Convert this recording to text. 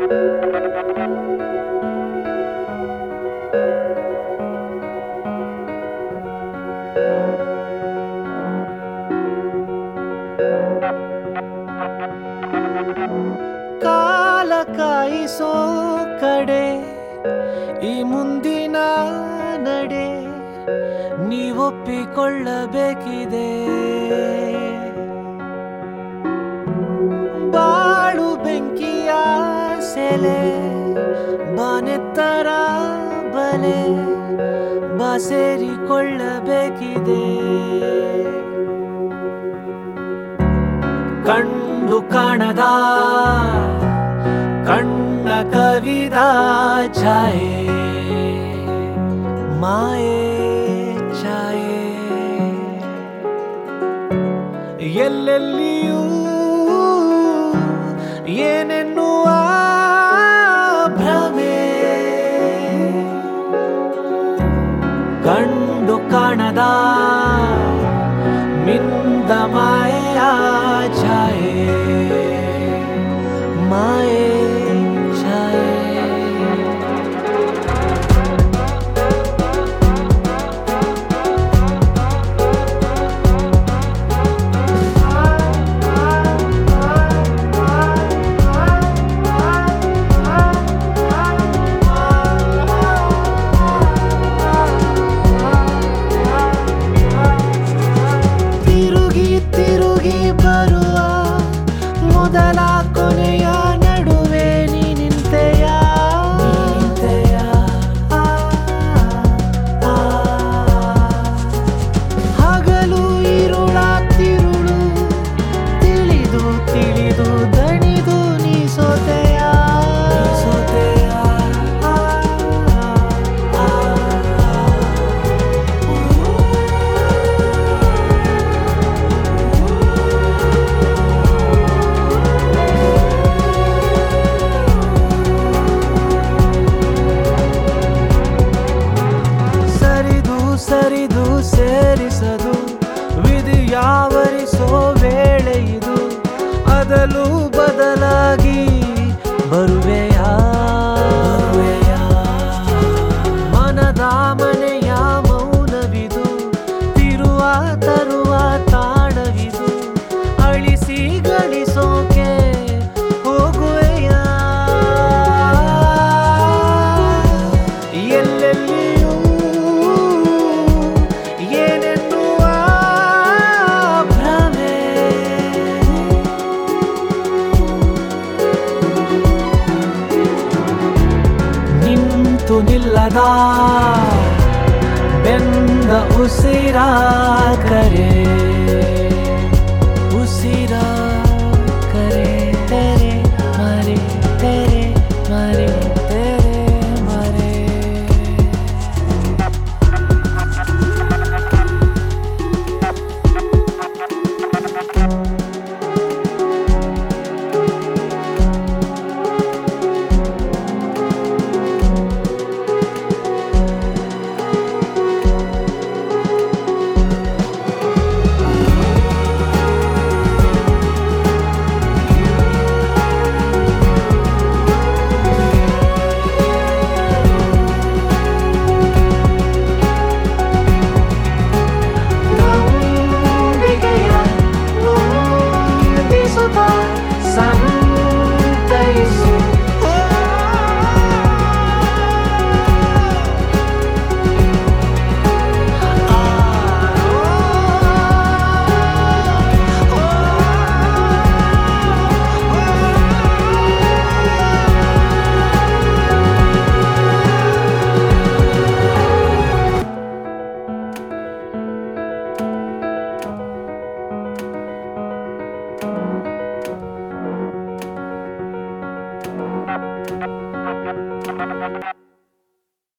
ಕಾಲ ಕಾಯಿಸೋ ಕಡೆ ಈ ಮುಂದಿನ ನಡೆ ನೀವೊಪ್ಪಿಕೊಳ್ಳಬೇಕಿದೆ ಬಾಳು ಬೆಂಕಿಯ ಸೆಲೆ ಬಾನೆತ್ತರ ಬಲೆ ಬಾ ಸೇರಿಕೊಳ್ಳಬೇಕಿದೆ ಕಂಡು ಕಾಣದ ಕಣ್ಣ ಕವಿದ ಛಾಯೆ ಮಾಯೆ ಛಾಯೆ ಎಲ್ಲೆಲ್ಲಿಯೂ ಏನೆನ್ನುವ ಭ್ರಮೆ ಕಂಡು ಕಾಣದ ಮಿಂದ ಮಾಯೆಯ ಛಾಯೆ ಮಾಯೆ ಛಾಯೆ ತಿರುಗಿ ತಿರುಗಿ ಬರುವ ಮೊದಲ ಕೊನೆಯ ನಡುವೆ ನೀ ನಿಂತೆಯ ಹಗಲು ಇರುಳ ತಿರುಳು ತಿಳಿದು ತಿಳಿದು ದಣಿದು ನೀ ಸೋತೆಯ ಸೋತೆಯ ಸರಿದು ಸರಿದು ಸೇರಿಸದು ವಿಧಿ ಯಾವರಿಸೋ ವೇಳೆ ಇದು ಅದಲು ಬದಲಾಗಿ ಬರುವೆಯ ಮನದ ಮನೆಯ ಮೌನವಿದು ತಿರುವ ತರುವ ತಾಣವಿದು ಅಳಿಸಿ ಗಳಿಸೋಕೆ ಹೋಗುವೆಯ ಎಲ್ಲೆಲ್ಲಿಯೂ ಏನೆನ್ನುವ ಭ್ರಮೆ ನಿಂತು ನಿಲ್ಲದ ಬೆಂದ ಉಸಿರ ಕರೆ